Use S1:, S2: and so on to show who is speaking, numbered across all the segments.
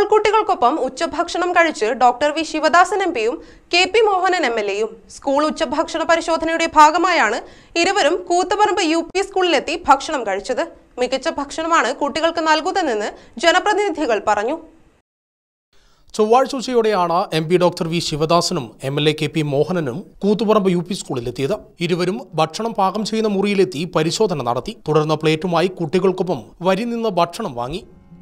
S1: കുട്ടികൾക്കൊപ്പം ഉച്ചഭക്ഷണം കഴിച്ച് doctor V Sivadasan M പിയും K P Mohanan M L എയും സ്കൂൾ ഉച്ചഭക്ഷണ പരിശോധനയുടെ ഭാഗമായാണ് ഇരുവരും കൂത്തുപറമ്പ് യു പി സ്കൂളിലെത്തി ഭക്ഷണം കഴിച്ചത് മികച്ച ഭക്ഷണമാണ് കുട്ടികൾക്ക് നൽകുന്നതെന്ന് ജനപ്രതിനിധികൾ പറഞ്ഞു
S2: ചൊവ്വാഴ്ച ഉച്ചയോടെയാണ് എം പി ഡോക്ടർ വി ശിവദാസനും M L A K P മോഹനനും കൂത്തുപറമ്പ് യു പി സ്കൂളിലെത്തിയത് ഇരുവരും ഭക്ഷണം പാകം ചെയ്യുന്ന മുറിയിലെത്തി പരിശോധന നടത്തി തുടർന്ന് പ്ലേറ്റുമായി കുട്ടികൾക്കൊപ്പം വരി നിന്ന് ഭക്ഷണം വാങ്ങി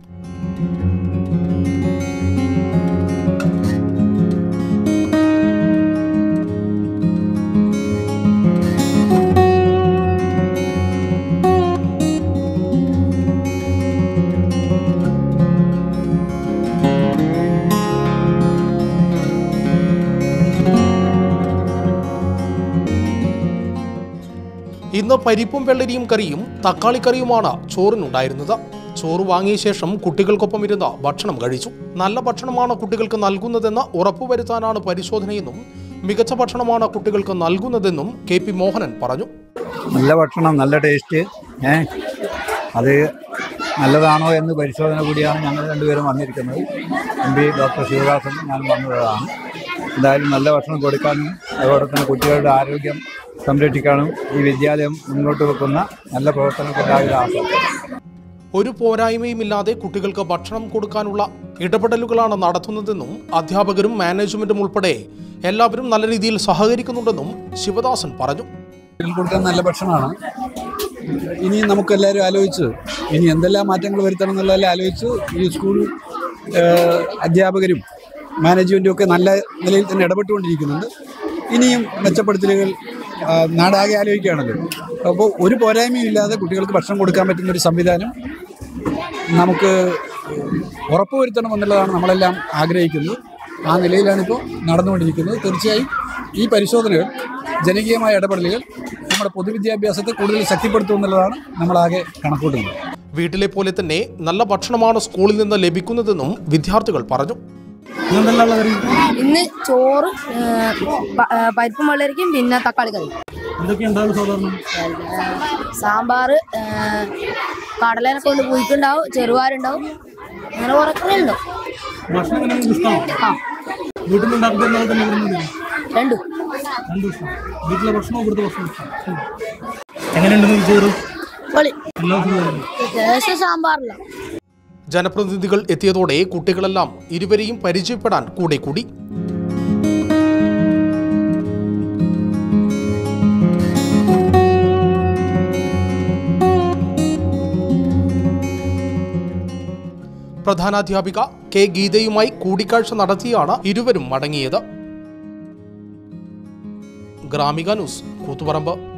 S2: ഇന്ന് പരിപ്പും വെള്ളരിയും കറിയും തക്കാളിക്കറിയുമാണ് ചോറിനുണ്ടായിരുന്നത് ചോറ് വാങ്ങിയ ശേഷം കുട്ടികൾക്കൊപ്പം ഇരുന്ന് ഭക്ഷണം കഴിച്ചു നല്ല ഭക്ഷണമാണ് കുട്ടികൾക്ക് നൽകുന്നതെന്ന് ഉറപ്പുവരുത്താനാണ് പരിശോധനയെന്നും മികച്ച ഭക്ഷണമാണ് കുട്ടികൾക്ക് നൽകുന്നതെന്നും കെ പി മോഹനൻ പറഞ്ഞു
S3: നല്ല ഭക്ഷണം നല്ല ടേസ്റ്റ് ഏ അത് നല്ലതാണോ എന്ന് പരിശോധന കൂടിയാണ് ഞങ്ങൾ രണ്ടുപേരും വന്നിരിക്കുന്നത് എം പി ഡോക്ടർ ശിവദാസൻ ഞാൻ വന്നതാണ് എന്തായാലും നല്ല ഭക്ഷണം കൊടുക്കാനും അതോടൊപ്പം തന്നെ കുട്ടികളുടെ ആരോഗ്യം സംരക്ഷിക്കാനും ഈ വിദ്യാലയം മുന്നോട്ട് വെക്കുന്ന നല്ല പ്രവർത്തനങ്ങൾക്കുണ്ടായ ആശ
S2: ഒരു പോരായ്മയുമില്ലാതെ കുട്ടികൾക്ക് ഭക്ഷണം കൊടുക്കാനുള്ള ഇടപെടലുകളാണ് നടത്തുന്നതെന്നും അധ്യാപകരും മാനേജ്മെന്റും ഉൾപ്പെടെ എല്ലാവരും നല്ല രീതിയിൽ സഹകരിക്കുന്നുണ്ടെന്നും ശിവദാസൻ പറഞ്ഞു
S4: കുട്ടികൾക്ക് കൊടുക്കാൻ നല്ല ഭക്ഷണമാണ് ഇനി നമുക്ക് എല്ലാവരും ആലോചിച്ച് ഇനി എന്തെല്ലാം മാറ്റങ്ങൾ വരുത്തണം എന്നുള്ളതെല്ലാം ആലോചിച്ച് ഈ സ്കൂൾ ഏഹ്, അധ്യാപകരും മാനേജ്മെൻറ്റും ഒക്കെ നല്ല നിലയിൽ തന്നെ ഇടപെട്ടുകൊണ്ടിരിക്കുന്നുണ്ട് ഇനിയും മെച്ചപ്പെടുത്തലുകൾ ആ, നാടാകെ ആലോചിക്കുകയാണല്ലോ അപ്പോൾ ഒരു പോരായ്മയും ഇല്ലാതെ കുട്ടികൾക്ക് ഭക്ഷണം കൊടുക്കാൻ പറ്റുന്ന ഒരു സംവിധാനം നമുക്ക് ഉറപ്പുവരുത്തണം എന്നുള്ളതാണ് നമ്മളെല്ലാം ആഗ്രഹിക്കുന്നത് ആ നിലയിലാണിപ്പോൾ നടന്നുകൊണ്ടിരിക്കുന്നത് തീർച്ചയായും ഈ പരിശോധനകൾ ജനകീയമായ ഇടപെടലുകൾ നമ്മുടെ പൊതുവിദ്യാഭ്യാസത്തെ കൂടുതൽ ശക്തിപ്പെടുത്തും എന്നുള്ളതാണ് നമ്മളാകെ കണക്കൂട്ടുന്നത്
S2: വീട്ടിലെ പോലെ തന്നെ നല്ല ഭക്ഷണമാണ് സ്കൂളിൽ നിന്ന് ലഭിക്കുന്നതെന്നും വിദ്യാർത്ഥികൾ പറഞ്ഞു
S5: ഇന്ന് ചോറ് പരിപ്പും വെള്ളരിക്കും പിന്നെ തക്കാളി കറി സാമ്പാർ കടലേനെ കൊണ്ട് പുയിക്കുണ്ടാവും ചെറുവാരുണ്ടാവും അങ്ങനെ കുറെ കറി ഉണ്ടാവും ആ രണ്ടും പൊളി ദേശം സാമ്പാറില്ല
S2: ജനപ്രതിനിധികൾ എത്തിയതോടെ കുട്ടികളെല്ലാം ഇരുവരെയും പരിചയപ്പെടാൻ കൂടെ കൂടി പ്രധാനാധ്യാപിക കെ ഗീതയുമായി കൂടിക്കാഴ്ച നടത്തിയാണ് ഇരുവരും മടങ്ങിയത് ഗ്രാമിക ന്യൂസ് കൂത്തുപറമ്പ്